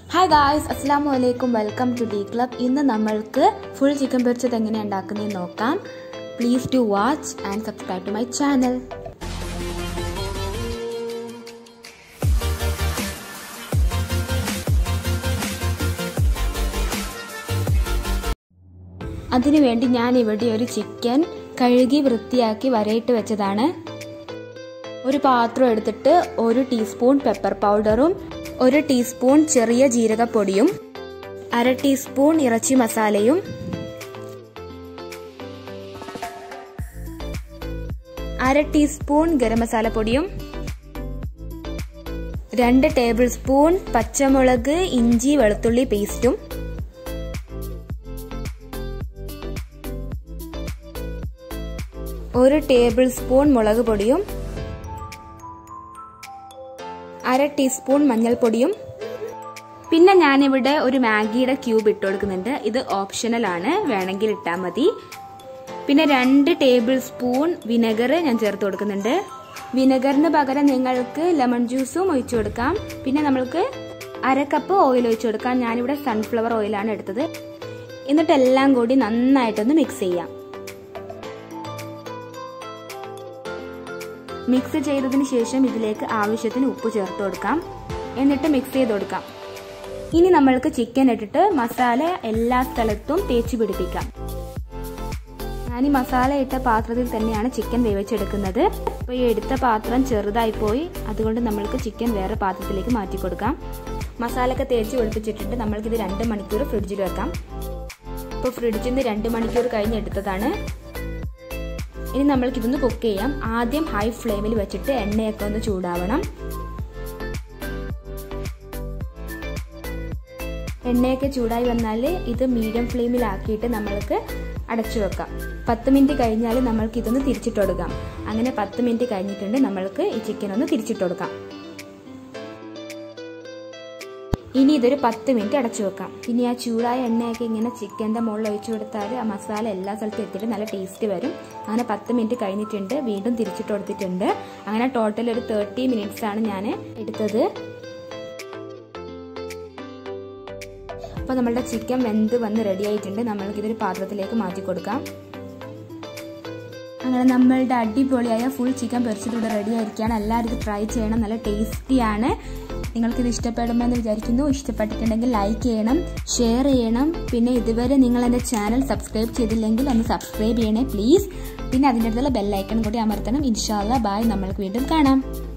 hi guys അസ്സാം വലൈക്കും welcome to D club ഇന്ന് നമ്മൾക്ക് ഫുൾ ചിക്കൻ പൊരിച്ചത് എങ്ങനെ ഉണ്ടാക്കുന്നതെന്ന് നോക്കാം please to watch and subscribe to my channel അതിനുവേണ്ടി ഞാൻ ഇവിടെ ഒരു ചിക്കൻ കഴുകി വൃത്തിയാക്കി വരയിട്ട് വെച്ചതാണ് ഒരു പാത്രം എടുത്തിട്ട് ഒരു ടീസ്പൂൺ പെപ്പർ പൗഡറും ഒരു ടീസ്പൂൺ ചെറിയ ജീരകപ്പൊടിയും അര ടീസ്പൂൺ ഇറച്ചി മസാലയും അര ടീസ്പൂൺ ഗരം മസാല പൊടിയും രണ്ട് ടേബിൾ സ്പൂൺ പച്ചമുളക് ഇഞ്ചി വെളുത്തുള്ളി പേസ്റ്റും ഒരു ടേബിൾ സ്പൂൺ മുളക് പൊടിയും അര ടീസ്പൂൺ മഞ്ഞൾപ്പൊടിയും പിന്നെ ഞാനിവിടെ ഒരു മാഗിയുടെ ക്യൂബ് ഇട്ട് കൊടുക്കുന്നുണ്ട് ഇത് ഓപ്ഷണൽ ആണ് വേണമെങ്കിൽ ഇട്ടാൽ മതി പിന്നെ രണ്ട് ടേബിൾ സ്പൂൺ വിനെഗർ ഞാൻ ചേർത്ത് കൊടുക്കുന്നുണ്ട് വിനെഗറിന് പകരം നിങ്ങൾക്ക് ലെമൺ ജ്യൂസും ഒഴിച്ചു കൊടുക്കാം പിന്നെ നമ്മൾക്ക് അര കപ്പ് ഓയിൽ ഒഴിച്ചു കൊടുക്കാം ഞാനിവിടെ സൺഫ്ലവർ ഓയിലാണ് എടുത്തത് എന്നിട്ട് എല്ലാം കൂടി നന്നായിട്ടൊന്ന് മിക്സ് ചെയ്യാം മിക്സ് ചെയ്തതിന് ശേഷം ഇതിലേക്ക് ആവശ്യത്തിന് ഉപ്പ് ചേർത്ത് കൊടുക്കാം എന്നിട്ട് മിക്സ് ചെയ്ത് കൊടുക്കാം ഇനി നമ്മൾക്ക് ചിക്കൻ ഇട്ടിട്ട് മസാല എല്ലാ സ്ഥലത്തും തേച്ച് പിടിപ്പിക്കാം ഞാൻ ഈ മസാല ഇട്ട പാത്രത്തിൽ തന്നെയാണ് ചിക്കൻ വേവിച്ചെടുക്കുന്നത് അപ്പോൾ ഈ എടുത്ത പാത്രം ചെറുതായി പോയി അതുകൊണ്ട് നമ്മൾക്ക് ചിക്കൻ വേറെ പാത്രത്തിലേക്ക് മാറ്റി കൊടുക്കാം മസാലയൊക്കെ തേച്ച് വെളുപ്പിച്ചിട്ടിട്ട് നമ്മൾക്കിത് രണ്ട് മണിക്കൂർ ഫ്രിഡ്ജിൽ വെക്കാം ഇപ്പോൾ ഫ്രിഡ്ജിൽ നിന്ന് രണ്ട് മണിക്കൂർ കഴിഞ്ഞ് എടുത്തതാണ് ഇനി നമ്മൾക്ക് ഇതൊന്ന് കുക്ക് ചെയ്യാം ആദ്യം ഹൈ ഫ്ലെയിമിൽ വെച്ചിട്ട് എണ്ണയൊക്കെ ഒന്ന് ചൂടാവണം എണ്ണയൊക്കെ ചൂടായി വന്നാൽ ഇത് മീഡിയം ഫ്ലെയിമിലാക്കിയിട്ട് നമ്മൾക്ക് അടച്ചു വെക്കാം പത്ത് മിനിറ്റ് കഴിഞ്ഞാൽ നമ്മൾക്ക് ഇതൊന്ന് തിരിച്ചിട്ട് കൊടുക്കാം അങ്ങനെ പത്ത് മിനിറ്റ് കഴിഞ്ഞിട്ടുണ്ട് നമ്മൾക്ക് ഈ ചിക്കൻ ഒന്ന് തിരിച്ചിട്ട് കൊടുക്കാം ഇനി ഇതൊരു പത്ത് മിനിറ്റ് അടച്ചു വെക്കാം ഇനി ആ ചൂടായ എണ്ണയൊക്കെ ഇങ്ങനെ ചിക്കൻ്റെ മുകളിൽ ഒഴിച്ചു കൊടുത്താൽ ആ മസാല എല്ലാ സ്ഥലത്തും എത്തിയിട്ട് നല്ല ടേസ്റ്റ് വരും അങ്ങനെ പത്ത് മിനിറ്റ് കഴിഞ്ഞിട്ടുണ്ട് വീണ്ടും തിരിച്ചിട്ട് കൊടുത്തിട്ടുണ്ട് അങ്ങനെ ടോട്ടൽ ഒരു തേർട്ടി മിനിറ്റ്സ് ആണ് ഞാൻ എടുത്തത് അപ്പോൾ നമ്മളുടെ ചിക്കൻ വെന്ത് വന്ന് റെഡി ആയിട്ടുണ്ട് നമ്മൾക്ക് ഇതൊരു പാത്രത്തിലേക്ക് മാറ്റി കൊടുക്കാം അങ്ങനെ നമ്മളുടെ അടിപൊളിയായ ഫുൾ ചിക്കൻ പൊരിച്ചതൂടെ റെഡി ആയിരിക്കുകയാണ് എല്ലാവരും ഇത് ട്രൈ ചെയ്യണം നല്ല ടേസ്റ്റിയാണ് നിങ്ങൾക്കിത് ഇഷ്ടപ്പെടുമെന്ന് വിചാരിക്കുന്നു ഇഷ്ടപ്പെട്ടിട്ടുണ്ടെങ്കിൽ ലൈക്ക് ചെയ്യണം ഷെയർ ചെയ്യണം പിന്നെ ഇതുവരെ നിങ്ങൾ എൻ്റെ ചാനൽ സബ്സ്ക്രൈബ് ചെയ്തില്ലെങ്കിൽ ഒന്ന് സബ്സ്ക്രൈബ് ചെയ്യണേ പ്ലീസ് പിന്നെ അതിൻ്റെ അടുത്തുള്ള ബെല്ലൈക്കൺ കൂടി അമർത്തണം ഇൻഷാല്ല ബായ് നമ്മൾക്ക് വീണ്ടും കാണാം